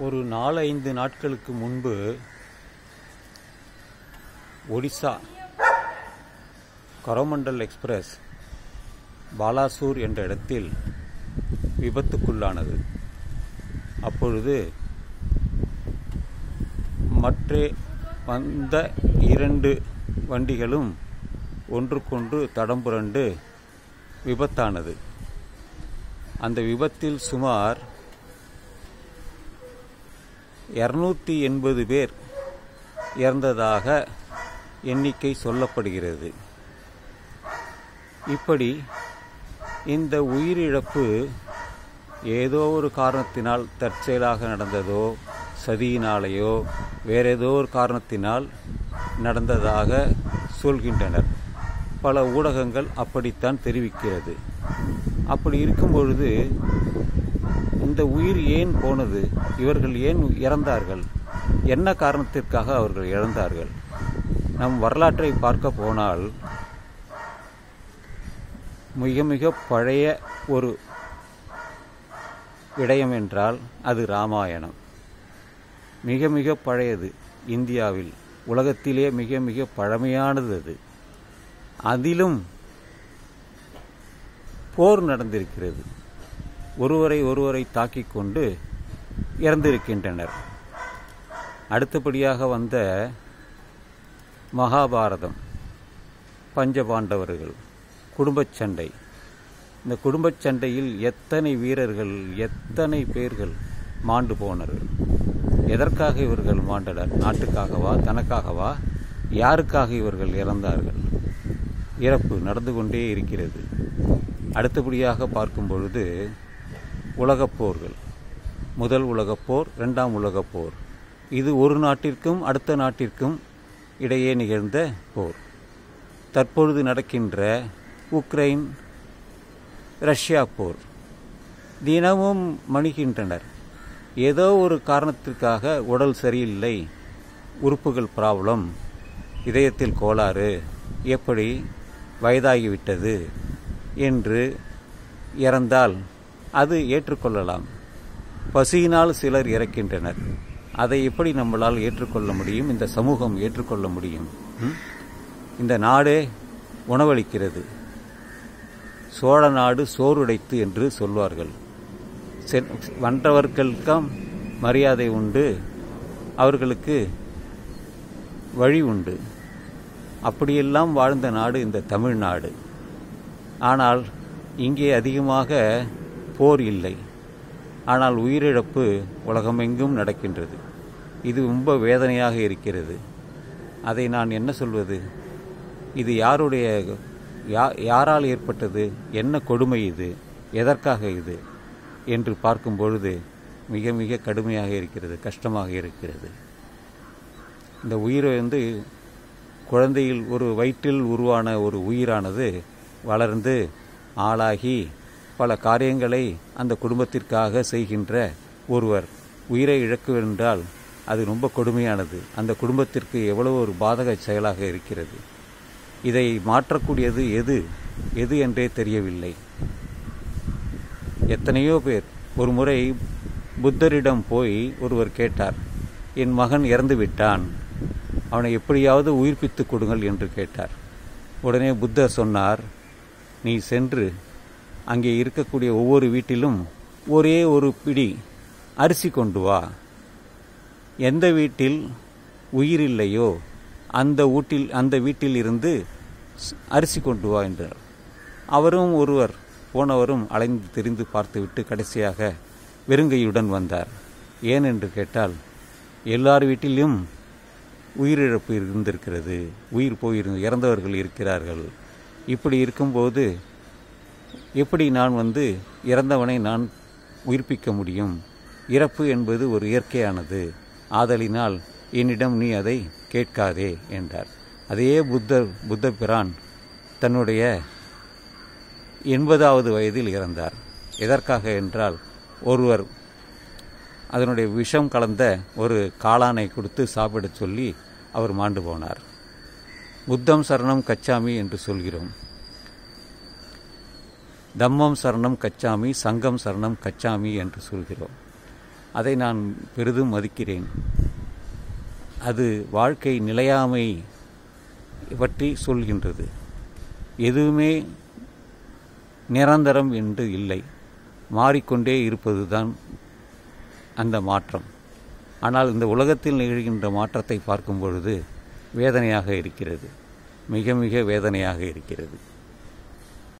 ஒரு நாலு ஐந்து நாட்களுக்கு முன்பு ஒடிசா கொரமண்டல் எக்ஸ்பிரஸ் பாலாசூர் என்ற இடத்தில் விபத்துக்குள்ளானது அப்பொழுது மற்ற வந்த இரண்டு வண்டிகளும் ஒன்றுக்கொன்று தடம் புரண்டு விபத்தானது அந்த விபத்தில் சுமார் இருநூத்தி எண்பது பேர் இறந்ததாக எண்ணிக்கை சொல்லப்படுகிறது இப்படி இந்த உயிரிழப்பு ஏதோ ஒரு காரணத்தினால் தற்செயலாக நடந்ததோ சதியினாலேயோ வேற ஏதோ ஒரு காரணத்தினால் நடந்ததாக சொல்கின்றனர் பல ஊடகங்கள் அப்படித்தான் தெரிவிக்கிறது அப்படி இருக்கும் பொழுது இந்த உயிர் ஏன் போனது இவர்கள் ஏன் இறந்தார்கள் என்ன காரணத்திற்காக அவர்கள் இறந்தார்கள் நம் வரலாற்றை பார்க்க போனால் மிக மிக பழைய ஒரு விடயம் என்றால் அது ராமாயணம் மிக மிக பழையது இந்தியாவில் உலகத்திலே மிக மிக பழமையானது அது அதிலும் போர் நடந்திருக்கிறது ஒருவரை ஒருவரை தாக்கிக் கொண்டு இறந்திருக்கின்றனர் அடுத்தபடியாக வந்த மகாபாரதம் பஞ்சபாண்டவர்கள் குடும்பச் சண்டை இந்த குடும்பச் சண்டையில் எத்தனை வீரர்கள் எத்தனை பேர்கள் மாண்டு போனார்கள் எதற்காக இவர்கள் மாண்டனர் நாட்டுக்காகவா தனக்காகவா யாருக்காக இவர்கள் இறந்தார்கள் இறப்பு நடந்து கொண்டே இருக்கிறது அடுத்தபடியாக பார்க்கும் பொழுது உலகப் போர்கள் முதல் உலகப் போர் இரண்டாம் உலகப் போர் இது ஒரு நாட்டிற்கும் அடுத்த நாட்டிற்கும் இடையே நிகழ்ந்த போர் தற்பொழுது நடக்கின்ற உக்ரைன் ரஷ்யா போர் தினமும் மணிகின்றனர் ஏதோ ஒரு காரணத்திற்காக உடல் சரியில்லை உறுப்புகள் ப்ராப்ளம் இதயத்தில் கோளாறு எப்படி வயதாகிவிட்டது என்று இறந்தால் அது ஏற்றுக்கொள்ளலாம் பசியினால் சிலர் இறக்கின்றனர் அதை எப்படி நம்மளால் ஏற்றுக்கொள்ள முடியும் இந்த சமூகம் ஏற்றுக்கொள்ள முடியும் ம்? இந்த நாடே உணவளிக்கிறது சோழ நாடு சோறுடைத்து என்று சொல்வார்கள் செ- வந்தவர்களுக்கும் மரியாதை உண்டு அவர்களுக்கு வழி உண்டு அப்படியெல்லாம் வாழ்ந்த நாடு இந்த தமிழ்நாடு ஆனால் இங்கே அதிகமாக போர் இல்லை ஆனால் உயிரிழப்பு உலகமெங்கும் நடக்கின்றது இது ரொம்ப வேதனையாக இருக்கிறது அதை நான் என்ன சொல்வது இது யாருடைய யா யாரால் ஏற்பட்டது என்ன கொடுமை இது எதற்காக இது என்று பார்க்கும் பொழுது மிக மிக கடுமையாக இருக்கிறது கஷ்டமாக இருக்கிறது இந்த உயிரை வந்து குழந்தையில் ஒரு வயிற்றில் உருவான ஒரு உயிரானது வளர்ந்து ஆளாகி பல காரியங்களை அந்த குடும்பத்திற்காக செய்கின்ற ஒருவர் உயிரை இழக்குவென்றால் அது ரொம்ப கொடுமையானது அந்த குடும்பத்திற்கு எவ்வளவு ஒரு பாதக செயலாக இருக்கிறது இதை மாற்றக்கூடியது எது எது என்றே தெரியவில்லை எத்தனையோ பேர் ஒரு முறை புத்தரிடம் போய் ஒருவர் கேட்டார் என் மகன் இறந்து விட்டான் அவனை எப்படியாவது உயிர்ப்பித்து கொடுங்கள் என்று கேட்டார் உடனே புத்தர் சொன்னார் நீ சென்று அங்கே இருக்கக்கூடிய ஒவ்வொரு வீட்டிலும் ஒரே ஒரு பிடி அரிசி கொண்டு வா எந்த வீட்டில் உயிர் இல்லையோ அந்த வீட்டில் அந்த வீட்டில் இருந்து ஸ்- அரிசி கொண்டு வா என்றார் அவரும் ஒருவர் போனவரும் அலைந்து திரிந்து பார்த்துவிட்டு கடைசியாக வெறுங்கையுடன் வந்தார் ஏன் என்று கேட்டால் எல்லார் வீட்டிலும் உயிரிழப்பு இருந்திருக்கிறது உயிர் போயிருந்து இறந்தவர்கள் இருக்கிறார்கள் இப்படி இருக்கும்போது எப்படி நான் வந்து இறந்தவனை நான் உயிர்ப்பிக்க முடியும் இறப்பு என்பது ஒரு இயற்கையானது ஆதலினால் என்னிடம் நீ அதை கேட்காதே என்றார் அதே புத்தர் புத்த பிரான் தன்னுடைய எண்பதாவது வயதில் இறந்தார் எதற்காக என்றால் ஒருவர் அதனுடைய விஷம் கலந்த ஒரு காளானை கொடுத்து சாப்பிடச் சொல்லி அவர் மாண்டு போனார் புத்தம் சரணம் கச்சாமி என்று சொல்கிறோம் தம்மம் சரணம் கச்சாமி சங்கம் சரணம் கச்சாமி என்று சொல்கிறோம் அதை நான் பெரிதும் மதிக்கிறேன் அது வாழ்க்கை நிலையாமை பற்றி சொல்கின்றது எதுவுமே நிரந்தரம் என்று இல்லை மாறிக்கொண்டே இருப்பதுதான் அந்த மாற்றம் ஆனால் இந்த உலகத்தில் நிகழ்கின்ற மாற்றத்தை பார்க்கும் பொழுது வேதனையாக இருக்கிறது மிக மிக வேதனையாக இருக்கிறது